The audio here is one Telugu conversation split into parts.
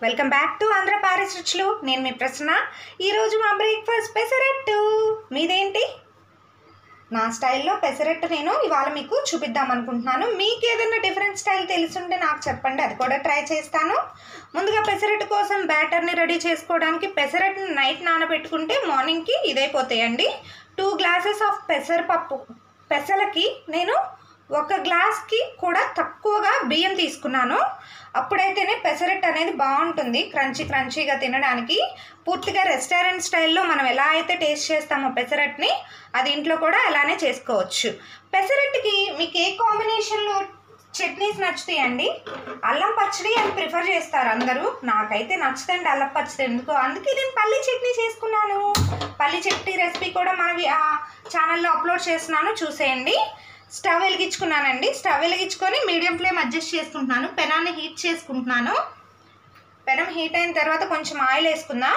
welcome back to Andhra Paris రుచులు నేను మీ ప్రసన్న ఈరోజు మా బ్రేక్ఫాస్ట్ పెసరట్టు మీదేంటి నా స్టైల్లో పెసరట్టు నేను ఇవాళ మీకు చూపిద్దాం అనుకుంటున్నాను మీకు ఏదైనా డిఫరెంట్ స్టైల్ తెలుసుంటే నాకు చెప్పండి అది కూడా ట్రై చేస్తాను ముందుగా పెసరట్టు కోసం బ్యాటర్ని రెడీ చేసుకోవడానికి పెసరట్టుని నైట్ నానబెట్టుకుంటే మార్నింగ్కి ఇదైపోతాయండి టూ గ్లాసెస్ ఆఫ్ పెసరపప్పు పెసలకి నేను ఒక గ్లాస్కి కూడా తక్కువగా బియ్యం తీసుకున్నాను అప్పుడైతేనే పెసరట్టు అనేది బాగుంటుంది క్రంచీ క్రంచీగా తినడానికి పూర్తిగా రెస్టారెంట్ స్టైల్లో మనం ఎలా అయితే టేస్ట్ చేస్తామో పెసరట్టుని అది ఇంట్లో కూడా అలానే చేసుకోవచ్చు పెసరట్టుకి మీకు ఏ కాంబినేషన్లో చట్నీస్ నచ్చుతాయండి అల్లం పచ్చడి అని ప్రిఫర్ చేస్తారు అందరూ నాకైతే నచ్చుతండి అల్లం పచ్చడి ఎందుకో అందుకే నేను పల్లి చట్నీ చేసుకున్నాను పల్లి చట్నీ రెసిపీ కూడా మన ఛానల్లో అప్లోడ్ చేస్తున్నాను చూసేయండి స్టవ్ వెలిగించుకున్నానండి స్టవ్ వెలిగించుకొని మీడియం ఫ్లేమ్ అడ్జస్ట్ చేసుకుంటున్నాను పెనాన్ని హీట్ చేసుకుంటున్నాను పెనం హీట్ అయిన తర్వాత కొంచెం ఆయిల్ వేసుకుందాం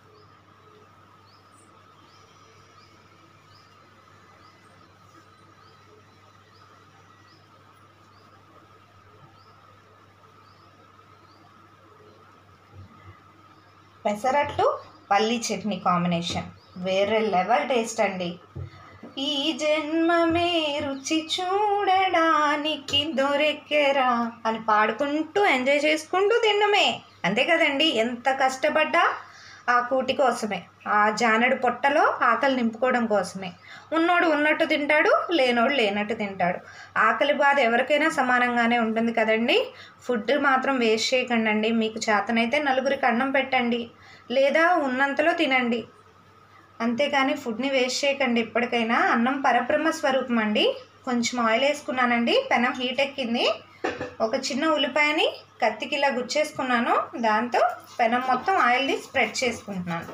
పెసరట్లు పల్లి చట్నీ కాంబినేషన్ వేరే లెవెల్ టేస్ట్ అండి ఈ జన్మమే రుచి చూడడానికి దొరికెరా అని పాడుకుంటూ ఎంజాయ్ చేసుకుంటూ తినడమే అంతే కదండి ఎంత కష్టపడ్డా ఆ కూటి కోసమే ఆ జానడు పొట్టలో ఆకలి నింపుకోవడం కోసమే ఉన్నోడు ఉన్నట్టు తింటాడు లేనోడు లేనట్టు తింటాడు ఆకలి బాధ ఎవరికైనా సమానంగానే ఉంటుంది కదండి ఫుడ్ మాత్రం వేస్ట్ చేయకండి అండి మీకు చేతనైతే నలుగురికి అన్నం పెట్టండి లేదా ఉన్నంతలో తినండి అంతేగాని ఫుడ్ని వేస్ట్ చేయకండి ఎప్పటికైనా అన్నం పరబ్రహ్మ స్వరూపం అండి కొంచెం ఆయిల్ వేసుకున్నానండి పెనం హీట్ ఎక్కింది ఒక చిన్న ఉల్లిపాయని కత్తికి ఇలా గుచ్చేసుకున్నాను దాంతో పెనం మొత్తం ఆయిల్ని స్ప్రెడ్ చేసుకుంటున్నాను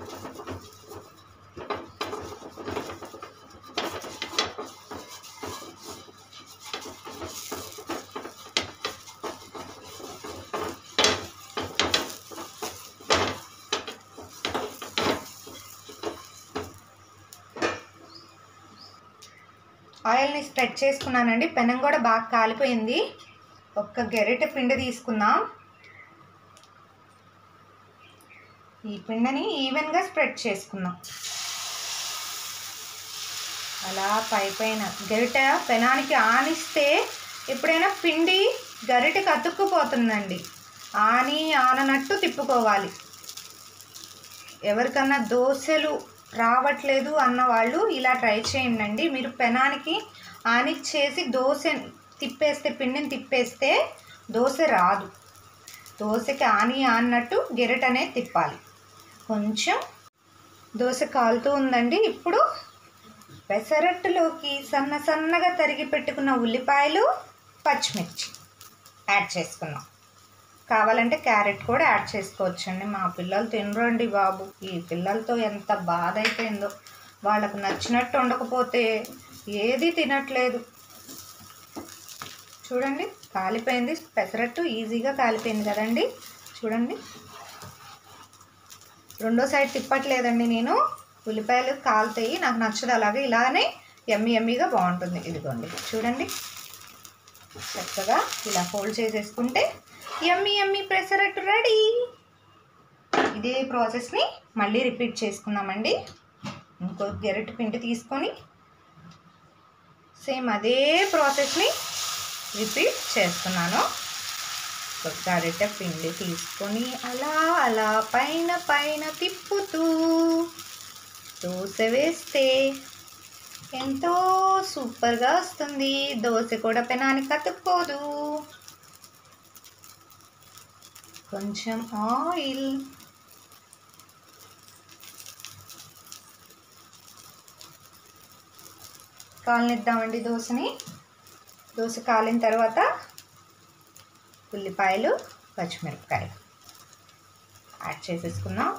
ఆయిల్ని స్ప్రెడ్ చేసుకున్నానండి పెనం కూడా బాగా కాలిపోయింది ఒక్క గెరిటె పిండి తీసుకుందాం ఈ పిండిని ఈవెన్గా స్ప్రెడ్ చేసుకుందాం అలా పై పైన గరిట పెనానికి ఆనిస్తే ఎప్పుడైనా పిండి గరిటెకి అతుక్కుపోతుందండి ఆని ఆననట్టు తిప్పుకోవాలి ఎవరికన్నా దోశలు రావట్లేదు అన్న వాళ్ళు ఇలా ట్రై చేయండి మీరు పెనానికి ఆనిచ్చేసి దోశ తిప్పేస్తే పిండిని తిప్పేస్తే దోశ రాదు దోశకి ఆని ఆన్నట్టు గెరట్ అనేది తిప్పాలి కొంచెం దోశ కాలుతూ ఉందండి ఇప్పుడు పెసరట్టులోకి సన్న సన్నగా తరిగి పెట్టుకున్న ఉల్లిపాయలు పచ్చిమిర్చి యాడ్ చేసుకున్నాం కావాలంటే క్యారెట్ కూడా యాడ్ చేసుకోవచ్చండి మా పిల్లలు తినరండి బాబు ఈ పిల్లలతో ఎంత బాధ అయిపోయిందో వాళ్ళకు నచ్చినట్టు ఉండకపోతే ఏది తినట్లేదు చూడండి కాలిపోయింది పెసరట్టు ఈజీగా కాలిపోయింది కదండి చూడండి రెండో సైడ్ తిప్పట్లేదండి నేను ఉల్లిపాయలు కాలుతాయి నాకు నచ్చదు అలాగే ఇలానే ఎమ్మి ఎమ్మిగా బాగుంటుంది ఇదిగోండి చూడండి చక్కగా ఇలా ఫోల్డ్ చేసేసుకుంటే ఎమ్మి ఎమ్మి పెసరట్టు రెడీ ఇదే ప్రాసెస్ని మళ్ళీ రిపీట్ చేసుకుందామండి ఇంకో గెరటి పిండి తీసుకొని సేమ్ అదే ప్రాసెస్ని రిపీట్ చేస్తున్నాను ఒక గరిట పిండి తీసుకొని అలా అలా పైన పైన తిప్పుతూ దోశ వేస్తే ఎంతో సూపర్గా వస్తుంది దోశ కూడా పెనానికి అతుక్కోదు కొంచెం ఆయిల్ కాలనిద్దామండి దోశని దోశ కాలిన తర్వాత ఉల్లిపాయలు పచ్చిమిరపకాయలు యాడ్ చేసేసుకుందాం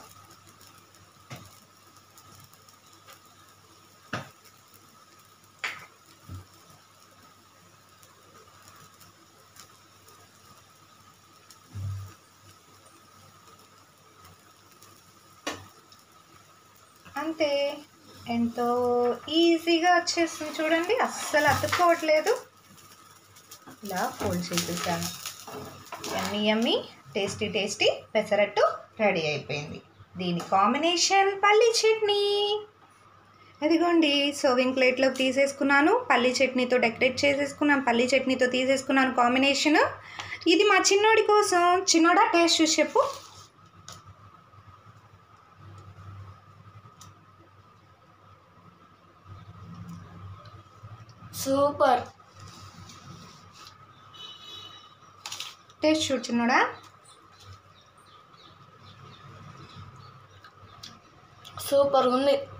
అంతే ఎంతో ఈజీగా వచ్చేస్తుంది చూడండి అస్సలు అతుక్కోవట్లేదు ఇలా ఫోల్డ్ చేసేసాను ఎమ్మి ఎమ్మి టేస్టీ టేస్టీ పెసరట్టు రెడీ అయిపోయింది దీని కాంబినేషన్ పల్లి చట్నీ అదిగోండి సర్వింగ్ ప్లేట్లో తీసేసుకున్నాను పల్లి చట్నీతో డెకరేట్ చేసేసుకున్నాను పల్లి చట్నీతో తీసేసుకున్నాను కాంబినేషన్ ఇది మా చిన్నోడి కోసం చిన్నోడా టేస్ట్ చూసి చెప్పు సూపర్ టేస్ట్ చూడు చిన్నోడా సూపర్ ఉంది